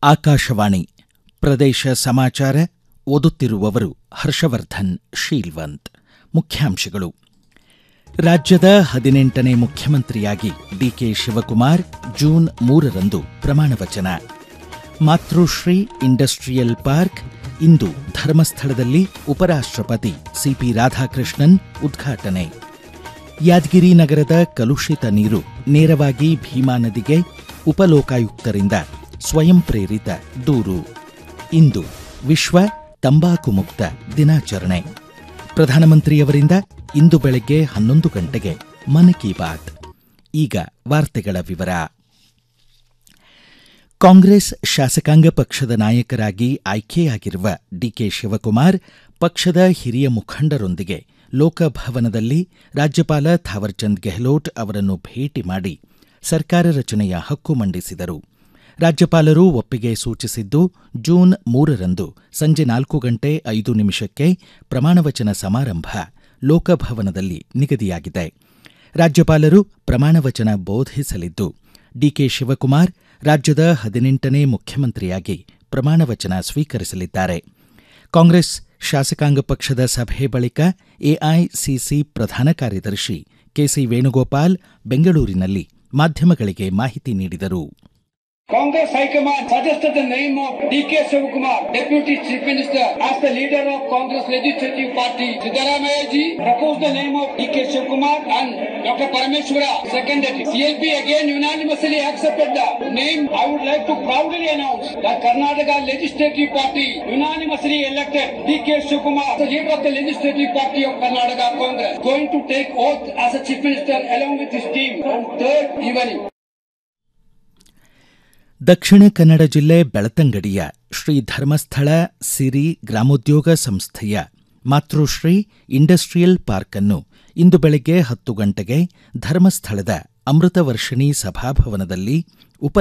ಆಕಾಶವಾಣಿ ಪ್ರದೇಶ ಸಮಾಚಾರ ಓದುತ್ತಿರುವವರು ಹರ್ಷವರ್ಧನ್ ಶೀಲ್ವಂತ್ ಮುಖ್ಯಾಂಶಗಳು ರಾಜ್ಯದ ಹದಿನೆಂಟನೇ ಮುಖ್ಯಮಂತ್ರಿಯಾಗಿ ಡಿಕೆ ಶಿವಕುಮಾರ್ ಜೂನ್ ಮೂರರಂದು ಪ್ರಮಾಣವಚನ ಮಾತೃಶ್ರೀ ಇಂಡಸ್ಟ್ರಿಯಲ್ ಪಾರ್ಕ್ ಇಂದು ಧರ್ಮಸ್ಥಳದಲ್ಲಿ ಉಪರಾಷ್ಟ್ರಪತಿ ಸಿಪಿ ರಾಧಾಕೃಷ್ಣನ್ ಉದ್ಘಾಟನೆ ಯಾದಗಿರಿ ನಗರದ ಕಲುಷಿತ ನೀರು ನೇರವಾಗಿ ಭೀಮಾ ನದಿಗೆ ಉಪಲೋಕಾಯುಕ್ತರಿಂದ ಸ್ವಯಂ ಪ್ರೇರಿತ ದೂರು ಇಂದು ವಿಶ್ವ ತಂಬಾಕು ಮುಕ್ತ ದಿನಾಚರಣೆ ಪ್ರಧಾನಮಂತ್ರಿಯವರಿಂದ ಇಂದು ಬೆಳಗ್ಗೆ ಹನ್ನೊಂದು ಗಂಟೆಗೆ ಮನ್ ಕಿ ಬಾತ್ ಈಗ ವಾರ್ತೆಗಳ ವಿವರ ಕಾಂಗ್ರೆಸ್ ಶಾಸಕಾಂಗ ಪಕ್ಷದ ನಾಯಕರಾಗಿ ಆಯ್ಕೆಯಾಗಿರುವ ಡಿಕೆ ಶಿವಕುಮಾರ್ ಪಕ್ಷದ ಹಿರಿಯ ಮುಖಂಡರೊಂದಿಗೆ ಲೋಕಭವನದಲ್ಲಿ ರಾಜ್ಯಪಾಲ ಥಾವರ್ಚಂದ್ ಗೆಹ್ಲೋಟ್ ಅವರನ್ನು ಭೇಟಿ ಮಾಡಿ ಸರ್ಕಾರ ರಚನೆಯ ಹಕ್ಕು ಮಂಡಿಸಿದರು ರಾಜ್ಯಪಾಲರು ಒಪ್ಪಿಗೆ ಸೂಚಿಸಿದ್ದು ಜೂನ್ ಮೂರರಂದು ಸಂಜೆ ನಾಲ್ಕು ಗಂಟೆ ಐದು ನಿಮಿಷಕ್ಕೆ ಪ್ರಮಾಣವಚನ ಸಮಾರಂಭ ಲೋಕಭವನದಲ್ಲಿ ನಿಗದಿಯಾಗಿದೆ ರಾಜ್ಯಪಾಲರು ಪ್ರಮಾಣವಚನ ಬೋಧಿಸಲಿದ್ದು ಡಿಕೆ ಶಿವಕುಮಾರ್ ರಾಜ್ಯದ ಹದಿನೆಂಟನೇ ಮುಖ್ಯಮಂತ್ರಿಯಾಗಿ ಪ್ರಮಾಣವಚನ ಸ್ವೀಕರಿಸಲಿದ್ದಾರೆ ಕಾಂಗ್ರೆಸ್ ಶಾಸಕಾಂಗ ಪಕ್ಷದ ಸಭೆ ಬಳಿಕ ಎಐಸಿಸಿ ಪ್ರಧಾನ ಕಾರ್ಯದರ್ಶಿ ಕೆಸಿ ವೇಣುಗೋಪಾಲ್ ಬೆಂಗಳೂರಿನಲ್ಲಿ ಮಾಧ್ಯಮಗಳಿಗೆ ಮಾಹಿತಿ ನೀಡಿದರು Congress High Command suggested the name of D.K. Shivakumar, Deputy Chief Minister, as the leader of Congress Legislative Party. Siddaramaya ji proposed the name of D.K. Shivakumar and Dr. Parameshwara seconded it. CLP again unanimously accepted the name. I would like to proudly announce that Karnataka Legislative Party unanimously elected D.K. Shivakumar, the leader of the Legislative Party of Karnataka Congress, going to take oath as a Chief Minister along with his team on 3rd evening. ದಕ್ಷಿಣ ಕನ್ನಡ ಜಿಲ್ಲೆ ಬೆಳತಂಗಡಿಯ ಶ್ರೀ ಧರ್ಮಸ್ಥಳ ಸಿರಿ ಗ್ರಾಮೋದ್ಯೋಗ ಸಂಸ್ಥೆಯ ಮಾತೃಶ್ರೀ industrial park ಅನ್ನು ಇಂದು ಬೆಳಗ್ಗೆ ಹತ್ತು ಗಂಟೆಗೆ ಧರ್ಮಸ್ಥಳದ ಅಮೃತ ವರ್ಷಿಣಿ ಸಭಾಭವನದಲ್ಲಿ